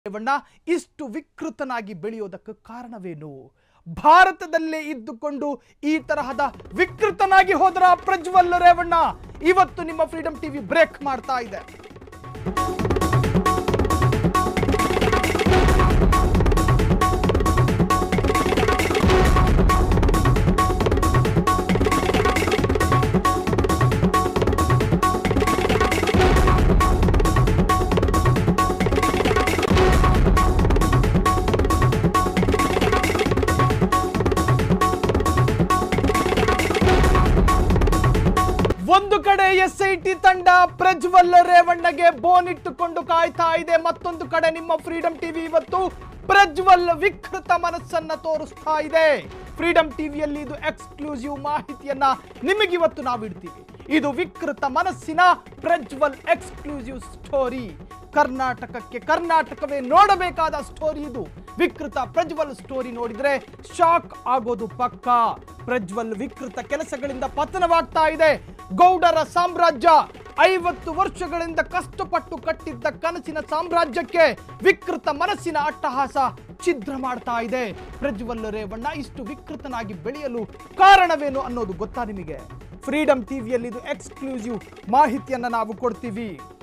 ರೇವಣ್ಣ ಇಷ್ಟು ವಿಕೃತನಾಗಿ ಬೆಳೆಯೋದಕ್ಕೆ ಕಾರಣವೇನು ಭಾರತದಲ್ಲೇ ಇದ್ದುಕೊಂಡು ಈ ತರಹದ ವಿಕೃತನಾಗಿ ಹೋದ್ರ ಪ್ರಜ್ವಲ್ ರೇವಣ್ಣ ಇವತ್ತು ನಿಮ್ಮ ಫ್ರೀಡಂ ಟಿವಿ ಬ್ರೇಕ್ ಮಾಡ್ತಾ ಇದೆ ಒಂದು ಕಡೆ ಎಸ್ ಐ ಟಿ ತಂಡ ಪ್ರಜ್ವಲ್ ರೇವಣ್ಣಗೆ ಬೋನ್ ಇಟ್ಟುಕೊಂಡು ಕಾಯ್ತಾ ಇದೆ ಮತ್ತೊಂದು ಕಡೆ ನಿಮ್ಮ ಫ್ರೀಡಂ ಟಿವಿ ಇವತ್ತು ಪ್ರಜ್ವಲ್ ವಿಕೃತ ಮನಸ್ಸನ್ನ ತೋರಿಸ್ತಾ ಇದೆ ಫ್ರೀಡಂ ಟಿವಿಯಲ್ಲಿ ಇದು ಎಕ್ಸ್ಕ್ಲೂಸಿವ್ ಮಾಹಿತಿಯನ್ನ ನಿಮಗಿವತ್ತು ನಾವು ಇಡ್ತೀವಿ ಇದು ವಿಕೃತ ಮನಸ್ಸಿನ ಪ್ರಜ್ವಲ್ ಎಕ್ಸ್ಕ್ಲೂಸಿವ್ ಸ್ಟೋರಿ ಕರ್ನಾಟಕಕ್ಕೆ ಕರ್ನಾಟಕವೇ ನೋಡಬೇಕಾದ ಸ್ಟೋರಿ ಇದು ವಿಕೃತ ಪ್ರಜ್ವಲ್ ಸ್ಟೋರಿ ನೋಡಿದ್ರೆ ಶಾಕ್ ಆಗೋದು ಪಕ್ಕ ಪ್ರಜ್ವಲ್ ವಿಕೃತ ಕೆಲಸಗಳಿಂದ ಪತನವಾಗ್ತಾ ಇದೆ ಗೌಡರ ಸಾಮ್ರಾಜ್ಯ ಐವತ್ತು ವರ್ಷಗಳಿಂದ ಕಷ್ಟಪಟ್ಟು ಕಟ್ಟಿದ್ದ ಕನಸಿನ ಸಾಮ್ರಾಜ್ಯಕ್ಕೆ ವಿಕೃತ ಮನಸ್ಸಿನ ಅಟ್ಟಹಾಸ ಛಿದ್ರ ಮಾಡ್ತಾ ಇದೆ ಪ್ರಜ್ವಲ್ ರೇವಣ್ಣ ಇಷ್ಟು ವಿಕೃತನಾಗಿ ಬೆಳೆಯಲು ಕಾರಣವೇನು ಅನ್ನೋದು ಗೊತ್ತಾ ನಿಮಗೆ ಫ್ರೀಡಂ ಟಿವಿಯಲ್ಲಿ ಇದು ಎಕ್ಸ್ಕ್ಲೂಸಿವ್ ಮಾಹಿತಿಯನ್ನ ನಾವು ಕೊಡ್ತೀವಿ